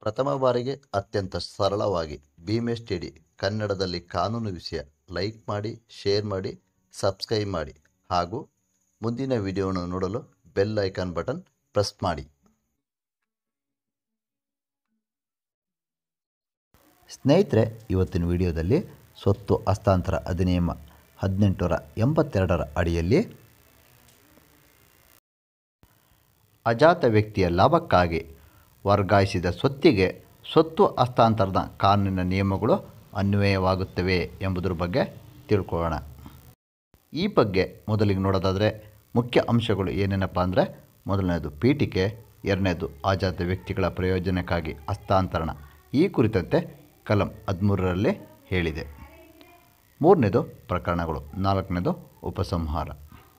ಪ್ರಥಮ ಬಾರಿಗೆ ಅತ್ಯಂತ ಸರಳವಾಗಿ ಭೀಮೆಸ್ಟಿಡಿ ಕನ್ನಡದಲ್ಲಿ ಕಾನೂನು ವಿಷಯ ಲೈಕ್ ಮಾಡಿ ಶೇರ್ ಮಾಡಿ ಸಬ್ಸ್ಕ್ರೈಬ್ ಮಾಡಿ ಹಾಗೂ ಮುಂದಿನ ವಿಡಿಯೋವನ್ನು ನೋಡಲು ಬೆಲ್ ಐಕಾನ್ ಬಟನ್ ಪ್ರೆಸ್ ಮಾಡಿ ಸ್ನೇಹಿತರೆ ಇವತ್ತಿನ ವಿಡಿಯೋದಲ್ಲಿ ಸ್ವತ್ತು ಹಸ್ತಾಂತರ ಅಧಿನಿಯಮ ಹದಿನೆಂಟುನೂರ ಎಂಬತ್ತೆರಡರ ಅಡಿಯಲ್ಲಿ ಅಜಾತ ವ್ಯಕ್ತಿಯ ಲಾಭಕ್ಕಾಗಿ ವರ್ಗಾಯಿಸಿದ ಸ್ವತ್ತಿಗೆ ಸ್ವತ್ತು ಹಸ್ತಾಂತರದ ಕಾನೂನಿನ ನಿಯಮಗಳು ಅನ್ವಯವಾಗುತ್ತವೆ ಎಂಬುದರ ಬಗ್ಗೆ ತಿಳ್ಕೊಳ್ಳೋಣ ಈ ಬಗ್ಗೆ ಮೊದಲಿಗೆ ನೋಡೋದಾದರೆ ಮುಖ್ಯ ಅಂಶಗಳು ಏನೇನಪ್ಪ ಅಂದರೆ ಮೊದಲನೇದು ಪೀಠಿಕೆ ಎರಡನೇದು ಅಜಾತ ವ್ಯಕ್ತಿಗಳ ಪ್ರಯೋಜನಕ್ಕಾಗಿ ಹಸ್ತಾಂತರಣ ಈ ಕುರಿತಂತೆ ಕಲಂ ಹದಿಮೂರರಲ್ಲಿ ಹೇಳಿದೆ ಮೂರನೇದು ಪ್ರಕರಣಗಳು ನಾಲ್ಕನೇದು ಉಪಸಂಹಾರ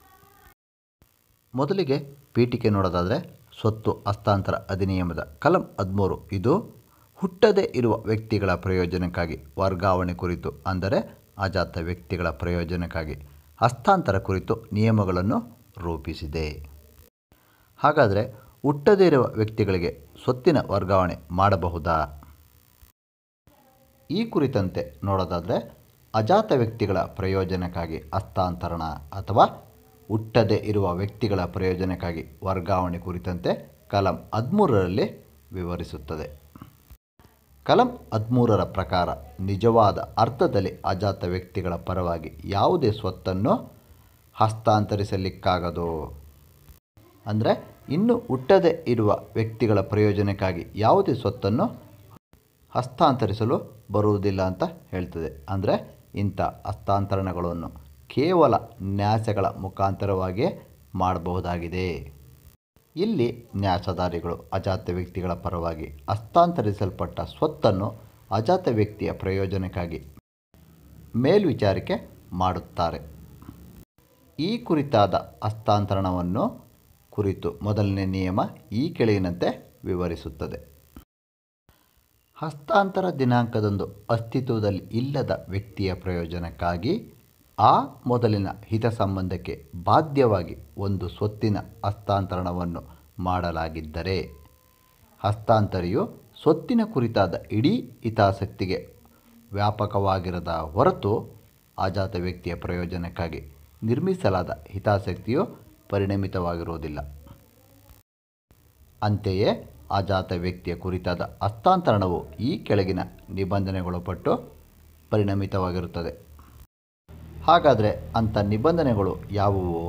ಮೊದಲಿಗೆ ಪೀಠಿಕೆ ನೋಡೋದಾದರೆ ಸ್ವತ್ತು ಹಸ್ತಾಂತರ ಅಧಿನಿಯಮದ ಕಲಂ ಹದಿಮೂರು ಇದು ಹುಟ್ಟದೇ ಇರುವ ವ್ಯಕ್ತಿಗಳ ಪ್ರಯೋಜನಕ್ಕಾಗಿ ವರ್ಗಾವಣೆ ಕುರಿತು ಅಂದರೆ ಅಜಾತ ವ್ಯಕ್ತಿಗಳ ಪ್ರಯೋಜನಕ್ಕಾಗಿ ಹಸ್ತಾಂತರ ಕುರಿತು ನಿಯಮಗಳನ್ನು ರೂಪಿಸಿದೆ ಹಾಗಾದರೆ ಹುಟ್ಟದೇ ಇರುವ ವ್ಯಕ್ತಿಗಳಿಗೆ ಸ್ವತ್ತಿನ ವರ್ಗಾವಣೆ ಮಾಡಬಹುದಾ ಈ ಕುರಿತಂತೆ ನೋಡೋದಾದರೆ ಅಜಾತ ವ್ಯಕ್ತಿಗಳ ಪ್ರಯೋಜನಕ್ಕಾಗಿ ಹಸ್ತಾಂತರಣ ಅಥವಾ ಹುಟ್ಟದೇ ಇರುವ ವ್ಯಕ್ತಿಗಳ ಪ್ರಯೋಜನಕ್ಕಾಗಿ ವರ್ಗಾವಣೆ ಕುರಿತಂತೆ ಕಲಂ ಹದಿಮೂರರಲ್ಲಿ ವಿವರಿಸುತ್ತದೆ ಕಲಂ ಹದಿಮೂರರ ಪ್ರಕಾರ ನಿಜವಾದ ಅರ್ಥದಲ್ಲಿ ಅಜಾತ ವ್ಯಕ್ತಿಗಳ ಪರವಾಗಿ ಯಾವುದೇ ಸ್ವತ್ತನ್ನು ಹಸ್ತಾಂತರಿಸಲಿಕ್ಕಾಗದು ಅಂದರೆ ಇನ್ನು ಹುಟ್ಟದೇ ಇರುವ ವ್ಯಕ್ತಿಗಳ ಪ್ರಯೋಜನಕ್ಕಾಗಿ ಯಾವುದೇ ಸ್ವತ್ತನ್ನು ಹಸ್ತಾಂತರಿಸಲು ಬರುವುದಿಲ್ಲ ಅಂತ ಹೇಳ್ತದೆ ಅಂದರೆ ಇಂಥ ಹಸ್ತಾಂತರಣಗಳನ್ನು ಕೇವಲ ನ್ಯಾಸಗಳ ಮುಖಾಂತರವಾಗಿಯೇ ಮಾಡಬಹುದಾಗಿದೆ ಇಲ್ಲಿ ನ್ಯಾಸಧಾರಿಗಳು ಅಜಾತ ವ್ಯಕ್ತಿಗಳ ಪರವಾಗಿ ಹಸ್ತಾಂತರಿಸಲ್ಪಟ್ಟ ಸ್ವತ್ತನ್ನು ಅಜಾತ ವ್ಯಕ್ತಿಯ ಪ್ರಯೋಜನಕ್ಕಾಗಿ ಮೇಲ್ವಿಚಾರಿಕೆ ಮಾಡುತ್ತಾರೆ ಈ ಕುರಿತಾದ ಹಸ್ತಾಂತರಣವನ್ನು ಕುರಿತು ಮೊದಲನೇ ನಿಯಮ ಈ ಕೆಳಗಿನಂತೆ ವಿವರಿಸುತ್ತದೆ ಹಸ್ತಾಂತರ ದಿನಾಂಕದಂದು ಅಸ್ತಿತ್ವದಲ್ಲಿ ಇಲ್ಲದ ವ್ಯಕ್ತಿಯ ಪ್ರಯೋಜನಕ್ಕಾಗಿ ಆ ಮೊದಲಿನ ಹಿತ ಸಂಬಂಧಕ್ಕೆ ಬಾಧ್ಯವಾಗಿ ಒಂದು ಸ್ವತ್ತಿನ ಹಸ್ತಾಂತರಣವನ್ನು ಮಾಡಲಾಗಿದ್ದರೆ ಹಸ್ತಾಂತರಿಯು ಸ್ವತ್ತಿನ ಕುರಿತಾದ ಇಡೀ ಹಿತಾಸಕ್ತಿಗೆ ವ್ಯಾಪಕವಾಗಿರದ ಹೊರತು ಅಜಾತ ವ್ಯಕ್ತಿಯ ಪ್ರಯೋಜನಕ್ಕಾಗಿ ನಿರ್ಮಿಸಲಾದ ಹಿತಾಸಕ್ತಿಯು ಪರಿಣಮಿತವಾಗಿರುವುದಿಲ್ಲ ಅಂತೆಯೇ ಅಜಾತ ವ್ಯಕ್ತಿಯ ಕುರಿತಾದ ಹಸ್ತಾಂತರಣವು ಈ ಕೆಳಗಿನ ನಿಬಂಧನೆಗೊಳಪಟ್ಟು ಪರಿಣಮಿತವಾಗಿರುತ್ತದೆ ಹಾಗಾದರೆ ಅಂಥ ನಿಬಂಧನೆಗಳು ಯಾವುವು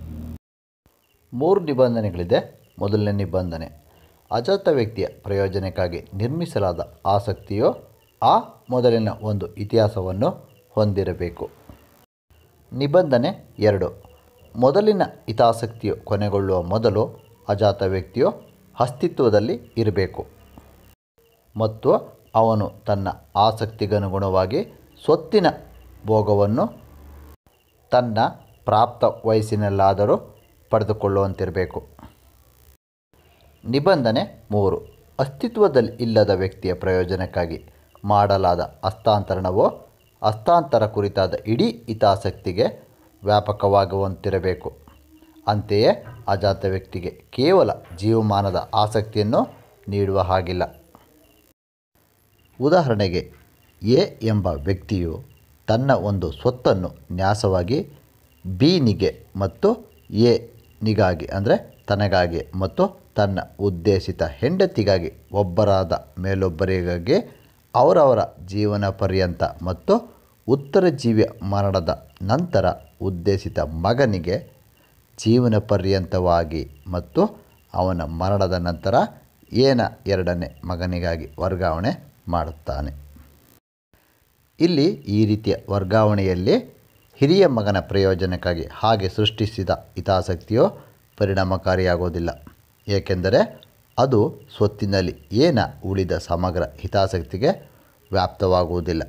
ಮೂರು ನಿಬಂಧನೆಗಳಿದೆ ಮೊದಲನೇ ನಿಬಂಧನೆ ಅಜಾತ ವ್ಯಕ್ತಿಯ ಪ್ರಯೋಜನಕ್ಕಾಗಿ ನಿರ್ಮಿಸಲಾದ ಆಸಕ್ತಿಯು ಆ ಮೊದಲಿನ ಒಂದು ಇತಿಹಾಸವನ್ನು ಹೊಂದಿರಬೇಕು ನಿಬಂಧನೆ ಎರಡು ಮೊದಲಿನ ಹಿತಾಸಕ್ತಿಯು ಕೊನೆಗೊಳ್ಳುವ ಮೊದಲು ಅಜಾತ ವ್ಯಕ್ತಿಯು ಅಸ್ತಿತ್ವದಲ್ಲಿ ಇರಬೇಕು ಮತ್ತು ಅವನು ತನ್ನ ಆಸಕ್ತಿಗನುಗುಣವಾಗಿ ಸ್ವತ್ತಿನ ಭೋಗವನ್ನು ತನ್ನ ಪ್ರಾಪ್ತ ವಯಸ್ಸಿನಲ್ಲಾದರೂ ಪಡೆದುಕೊಳ್ಳುವಂತಿರಬೇಕು ನಿಬಂಧನೆ ಮೂರು ಅಸ್ತಿತ್ವದಲ್ಲಿ ಇಲ್ಲದ ವ್ಯಕ್ತಿಯ ಪ್ರಯೋಜನಕ್ಕಾಗಿ ಮಾಡಲಾದ ಹಸ್ತಾಂತರಣವು ಹಸ್ತಾಂತರ ಕುರಿತಾದ ಇಡೀ ಹಿತಾಸಕ್ತಿಗೆ ವ್ಯಾಪಕವಾಗುವಂತಿರಬೇಕು ಅಂತೆಯೇ ಅಜಾತ ವ್ಯಕ್ತಿಗೆ ಕೇವಲ ಜೀವಮಾನದ ಆಸಕ್ತಿಯನ್ನು ನೀಡುವ ಹಾಗಿಲ್ಲ ಉದಾಹರಣೆಗೆ ಎ ಎಂಬ ವ್ಯಕ್ತಿಯು ತನ್ನ ಒಂದು ಸ್ವತ್ತನ್ನು ನ್ಯಾಸವಾಗಿ ಬಿ ನಿಗೆ ಮತ್ತು ಎ ನಿಗಾಗಿ ಅಂದರೆ ತನಗಾಗಿ ಮತ್ತು ತನ್ನ ಉದ್ದೇಶಿತ ಹೆಂಡತಿಗಾಗಿ ಒಬ್ಬರಾದ ಮೇಲೊಬ್ಬರಿಗಾಗಿ ಅವರವರ ಜೀವನ ಪರ್ಯಂತ ಮತ್ತು ಉತ್ತರ ಜೀವಿಯ ಮರಣದ ನಂತರ ಉದ್ದೇಶಿತ ಮಗನಿಗೆ ಜೀವನ ಪರ್ಯಂತವಾಗಿ ಮತ್ತು ಅವನ ಮರಣದ ನಂತರ ಏನ ಎರಡನೇ ಮಗನಿಗಾಗಿ ವರ್ಗಾವಣೆ ಮಾಡುತ್ತಾನೆ ಇಲ್ಲಿ ಈ ರೀತಿಯ ವರ್ಗಾವಣೆಯಲ್ಲಿ ಹಿರಿಯ ಮಗನ ಪ್ರಯೋಜನಕ್ಕಾಗಿ ಹಾಗೆ ಸೃಷ್ಟಿಸಿದ ಹಿತಾಸಕ್ತಿಯು ಪರಿಣಾಮಕಾರಿಯಾಗುವುದಿಲ್ಲ ಏಕೆಂದರೆ ಅದು ಸ್ವತ್ತಿನಲ್ಲಿ ಏನ ಉಳಿದ ಸಮಗ್ರ ಹಿತಾಸಕ್ತಿಗೆ ವ್ಯಾಪ್ತವಾಗುವುದಿಲ್ಲ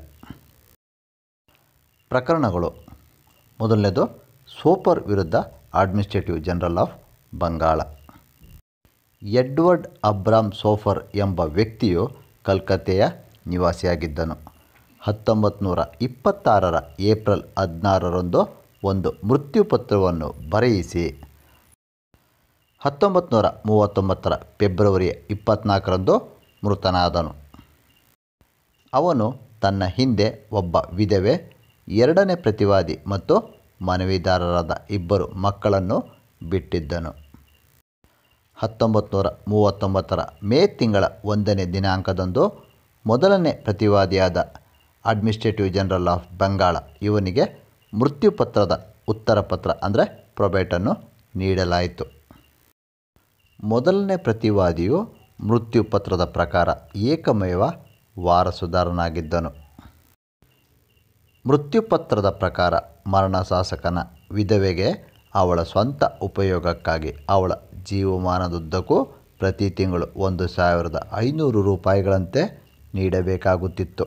ಪ್ರಕರಣಗಳು ಮೊದಲನೇದು ಸೋಪರ್ ವಿರುದ್ಧ administrative general of Bengal Edward Abram Sopher ಎಂಬ ವ್ಯಕ್ತಿಯು ಕಲ್ಕತ್ತೆಯ ನಿವಾಸಿಯಾಗಿದ್ದನು ಹತ್ತೊಂಬತ್ತು ನೂರ ಇಪ್ಪತ್ತಾರರ ಏಪ್ರಿಲ್ ಹದಿನಾರರಂದು ಒಂದು ಮೃತ್ಯುಪತ್ರವನ್ನು ಬರೆಯಿಸಿ ಹತ್ತೊಂಬತ್ತು ನೂರ ಮೂವತ್ತೊಂಬತ್ತರ ಫೆಬ್ರವರಿ ಇಪ್ಪತ್ತ್ನಾಲ್ಕರಂದು ಮೃತನಾದನು ಅವನು ತನ್ನ ಹಿಂದೆ ಒಬ್ಬ ವಿಧವೆ ಎರಡನೇ ಪ್ರತಿವಾದಿ ಮತ್ತು ಮನವಿದಾರರಾದ ಇಬ್ಬರು ಮಕ್ಕಳನ್ನು ಬಿಟ್ಟಿದ್ದನು ಹತ್ತೊಂಬತ್ತು ನೂರ ಮೂವತ್ತೊಂಬತ್ತರ ಮೇ ತಿಂಗಳ ಒಂದನೇ ದಿನಾಂಕದಂದು ಮೊದಲನೇ ಪ್ರತಿವಾದಿಯಾದ ಅಡ್ಮಿನಿಸ್ಟ್ರೇಟಿವ್ ಜನರಲ್ ಆಫ್ ಬಂಗಾಳ ಇವನಿಗೆ ಮೃತ್ಯುಪತ್ರದ ಉತ್ತರ ಪತ್ರ ಅಂದರೆ ಪ್ರೊಬೇಟನ್ನು ನೀಡಲಾಯಿತು ಮೊದಲನೇ ಪ್ರತಿವಾದಿಯು ಮೃತ್ಯುಪತ್ರದ ಪ್ರಕಾರ ಏಕಮೇವ ವಾರಸುದಾರನಾಗಿದ್ದನು ಮೃತ್ಯುಪತ್ರದ ಪ್ರಕಾರ ಮರಣ ಶಾಸಕನ ವಿಧವೆಗೆ ಅವಳ ಸ್ವಂತ ಉಪಯೋಗಕ್ಕಾಗಿ ಅವಳ ಜೀವಮಾನದುದ್ದಕ್ಕೂ ಪ್ರತಿ ತಿಂಗಳು ಒಂದು ಸಾವಿರದ ಐನೂರು ರೂಪಾಯಿಗಳಂತೆ ನೀಡಬೇಕಾಗುತ್ತಿತ್ತು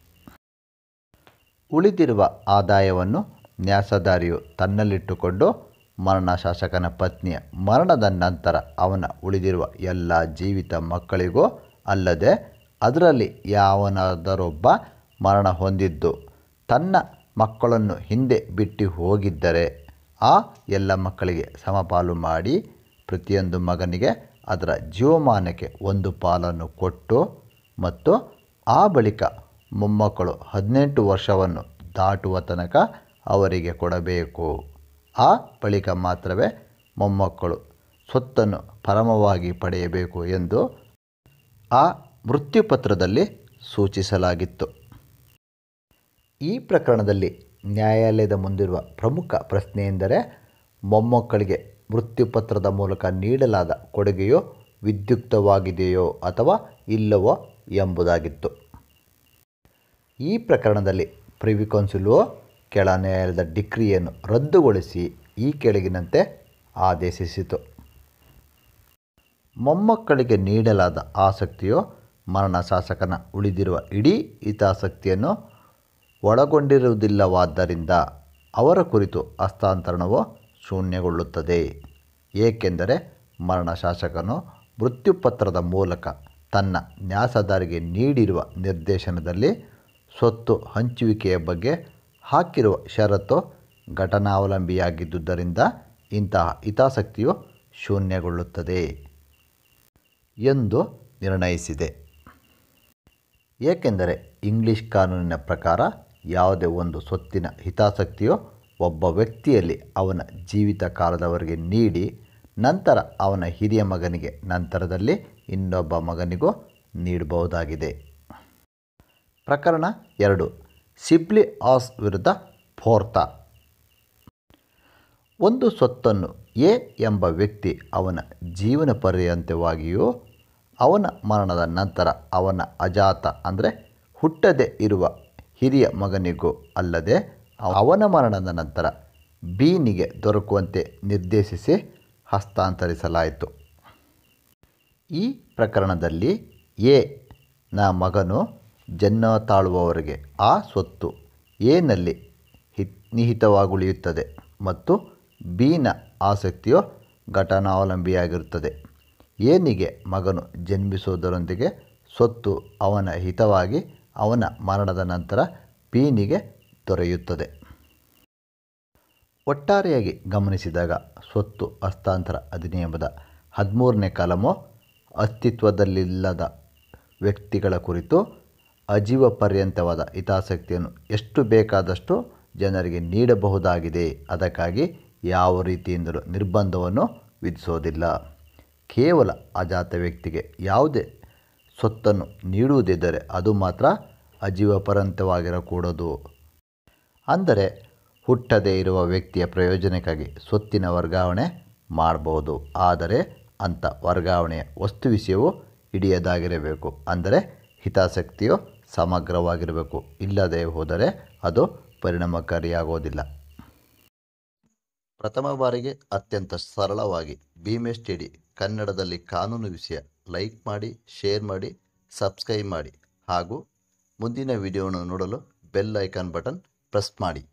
ಉಳಿದಿರುವ ಆದಾಯವನ್ನು ನ್ಯಾಸದಾರಿಯು ತನ್ನಲ್ಲಿಟ್ಟುಕೊಂಡು ಮರಣ ಶಾಸಕನ ಪತ್ನಿಯ ಮರಣದ ನಂತರ ಅವನ ಉಳಿದಿರುವ ಎಲ್ಲ ಜೀವಿತ ಮಕ್ಕಳಿಗೂ ಅಲ್ಲದೆ ಅದರಲ್ಲಿ ಯಾವನಾದರೊಬ್ಬ ಮರಣ ಹೊಂದಿದ್ದು ತನ್ನ ಮಕ್ಕಳನ್ನು ಹಿಂದೆ ಬಿಟ್ಟು ಹೋಗಿದ್ದರೆ ಆ ಎಲ್ಲ ಮಕ್ಕಳಿಗೆ ಸಮಪಾಲು ಮಾಡಿ ಪ್ರತಿಯೊಂದು ಮಗನಿಗೆ ಅದರ ಜೀವಮಾನಕ್ಕೆ ಒಂದು ಪಾಲನ್ನು ಕೊಟ್ಟು ಮತ್ತು ಆ ಬಳಿಕ ಮೊಮ್ಮಕ್ಕಳು ಹದಿನೆಂಟು ವರ್ಷವನ್ನು ದಾಟುವ ತನಕ ಅವರಿಗೆ ಕೊಡಬೇಕು ಆ ಬಳಿಕ ಮಾತ್ರವೇ ಮೊಮ್ಮಕ್ಕಳು ಸ್ವತ್ತನ್ನು ಪರಮವಾಗಿ ಪಡೆಯಬೇಕು ಎಂದು ಆ ಮೃತ್ಯುಪತ್ರದಲ್ಲಿ ಸೂಚಿಸಲಾಗಿತ್ತು ಈ ಪ್ರಕರಣದಲ್ಲಿ ನ್ಯಾಯಾಲಯದ ಮುಂದಿರುವ ಪ್ರಮುಖ ಪ್ರಶ್ನೆಯೆಂದರೆ ಮೊಮ್ಮಕ್ಕಳಿಗೆ ಮೃತ್ಯುಪತ್ರದ ಮೂಲಕ ನೀಡಲಾದ ಕೊಡುಗೆಯು ವಿದ್ಯುಕ್ತವಾಗಿದೆಯೋ ಅಥವಾ ಇಲ್ಲವೋ ಎಂಬುದಾಗಿತ್ತು ಈ ಪ್ರಕರಣದಲ್ಲಿ ಪ್ರಿವಿ ಕೌನ್ಸಿಲು ಕೆಳ ನ್ಯಾಯಾಲಯದ ಡಿಕ್ರಿಯನ್ನು ರದ್ದುಗೊಳಿಸಿ ಈ ಕೆಳಗಿನಂತೆ ಆದೇಶಿಸಿತು ಮೊಮ್ಮಕ್ಕಳಿಗೆ ನೀಡಲಾದ ಆಸಕ್ತಿಯು ಮರಣ ಶಾಸಕನ ಉಳಿದಿರುವ ಇಡೀ ಹಿತಾಸಕ್ತಿಯನ್ನು ಒಳಗೊಂಡಿರುವುದಿಲ್ಲವಾದ್ದರಿಂದ ಅವರ ಕುರಿತು ಹಸ್ತಾಂತರಣವು ಶೂನ್ಯಗೊಳ್ಳುತ್ತದೆ ಏಕೆಂದರೆ ಮರಣ ಶಾಸಕನು ಮೃತ್ಯುಪತ್ರದ ಮೂಲಕ ತನ್ನ ನ್ಯಾಸದಾರಿಗೆ ನೀಡಿರುವ ನಿರ್ದೇಶನದಲ್ಲಿ ಸ್ವತ್ತು ಹಂಚುವಿಕೆಯ ಬಗ್ಗೆ ಹಾಕಿರುವ ಷರತ್ತು ಘಟನಾವಲಂಬಿಯಾಗಿದ್ದುದರಿಂದ ಇಂತಹ ಹಿತಾಸಕ್ತಿಯು ಶೂನ್ಯಗೊಳ್ಳುತ್ತದೆ ಎಂದು ನಿರ್ಣಯಿಸಿದೆ ಏಕೆಂದರೆ ಇಂಗ್ಲಿಷ್ ಕಾನೂನಿನ ಪ್ರಕಾರ ಯಾವುದೇ ಒಂದು ಸ್ವತ್ತಿನ ಹಿತಾಸಕ್ತಿಯು ಒಬ್ಬ ವ್ಯಕ್ತಿಯಲ್ಲಿ ಅವನ ಜೀವಿತ ಕಾಲದವರೆಗೆ ನೀಡಿ ನಂತರ ಅವನ ಹಿರಿಯ ಮಗನಿಗೆ ನಂತರದಲ್ಲಿ ಇನ್ನೊಬ್ಬ ಮಗನಿಗೂ ನೀಡಬಹುದಾಗಿದೆ ಪ್ರಕರಣ ಎರಡು ಸಿಬ್ಲಿ ಆಸ್ ವಿರುದ್ಧ ಫೋರ್ತಾ ಒಂದು ಸ್ವತ್ತನ್ನು ಎ ಎಂಬ ವ್ಯಕ್ತಿ ಅವನ ಜೀವನ ಪರ್ಯಂತವಾಗಿಯೂ ಅವನ ಮರಣದ ನಂತರ ಅವನ ಅಜಾತ ಅಂದರೆ ಹುಟ್ಟದೆ ಇರುವ ಹಿರಿಯ ಮಗನಿಗೂ ಅಲ್ಲದೆ ಅವನ ಮರಣದ ನಂತರ ಬೀನಿಗೆ ದೊರಕುವಂತೆ ನಿರ್ದೇಶಿಸಿ ಹಸ್ತಾಂತರಿಸಲಾಯಿತು ಈ ಪ್ರಕರಣದಲ್ಲಿ ಎ ನ ಮಗನು ಜನ್ಮ ತಾಳುವವರೆಗೆ ಆ ಸ್ವತ್ತು ಎನಲ್ಲಿ ಹಿ ನಿಹಿತವಾಗುಳಿಯುತ್ತದೆ ಮತ್ತು ಬಿನ ಆಸಕ್ತಿಯು ಘಟನಾವಲಂಬಿಯಾಗಿರುತ್ತದೆ ಏನಿಗೆ ಮಗನು ಜನ್ಮಿಸುವುದರೊಂದಿಗೆ ಸ್ವತ್ತು ಅವನ ಹಿತವಾಗಿ ಅವನ ಮರಣದ ನಂತರ ಬೀನಿಗೆ ದೊರೆಯುತ್ತದೆ ಒಟ್ಟಾರೆಯಾಗಿ ಗಮನಿಸಿದಾಗ ಸ್ವತ್ತು ಹಸ್ತಾಂತರ ಅಧಿನಿಯಮದ ಹದಿಮೂರನೇ ಕಾಲಮು ಅಸ್ತಿತ್ವದಲ್ಲಿಲ್ಲದ ವ್ಯಕ್ತಿಗಳ ಕುರಿತು ಅಜೀವ ಪರ್ಯಂತವಾದ ಹಿತಾಸಕ್ತಿಯನ್ನು ಎಷ್ಟು ಬೇಕಾದಷ್ಟು ಜನರಿಗೆ ನೀಡಬಹುದಾಗಿದೆ ಅದಕ್ಕಾಗಿ ಯಾವ ರೀತಿಯಿಂದಲೂ ನಿರ್ಬಂಧವನ್ನು ವಿಧಿಸೋದಿಲ್ಲ ಕೇವಲ ಅಜಾತ ವ್ಯಕ್ತಿಗೆ ಯಾವುದೇ ಸ್ವತ್ತನ್ನು ನೀಡುವುದಿದ್ದರೆ ಅದು ಮಾತ್ರ ಅಜೀವ ಪರ್ಯಂತವಾಗಿರಕೂಡದು ಅಂದರೆ ಹುಟ್ಟದೇ ಇರುವ ವ್ಯಕ್ತಿಯ ಪ್ರಯೋಜನಕ್ಕಾಗಿ ಸ್ವತ್ತಿನ ವರ್ಗಾವಣೆ ಮಾಡಬಹುದು ಆದರೆ ಅಂಥ ವರ್ಗಾವಣೆಯ ವಸ್ತು ವಿಷಯವು ಹಿಡಿಯದಾಗಿರಬೇಕು ಅಂದರೆ ಹಿತಾಸಕ್ತಿಯು ಸಮಗ್ರವಾಗಿರಬೇಕು ಇಲ್ಲದೆ ಹೋದರೆ ಅದು ಪರಿಣಾಮಕಾರಿಯಾಗೋದಿಲ್ಲ ಪ್ರಥಮ ಬಾರಿಗೆ ಅತ್ಯಂತ ಸರಳವಾಗಿ ಭೀಮೇಶ್ ಟಿಡಿ ಕನ್ನಡದಲ್ಲಿ ಕಾನೂನು ವಿಷಯ ಲೈಕ್ ಮಾಡಿ ಶೇರ್ ಮಾಡಿ ಸಬ್ಸ್ಕ್ರೈಬ್ ಮಾಡಿ ಹಾಗೂ ಮುಂದಿನ ವಿಡಿಯೋವನ್ನು ನೋಡಲು ಬೆಲ್ ಐಕಾನ್ ಬಟನ್ ಪ್ರೆಸ್ ಮಾಡಿ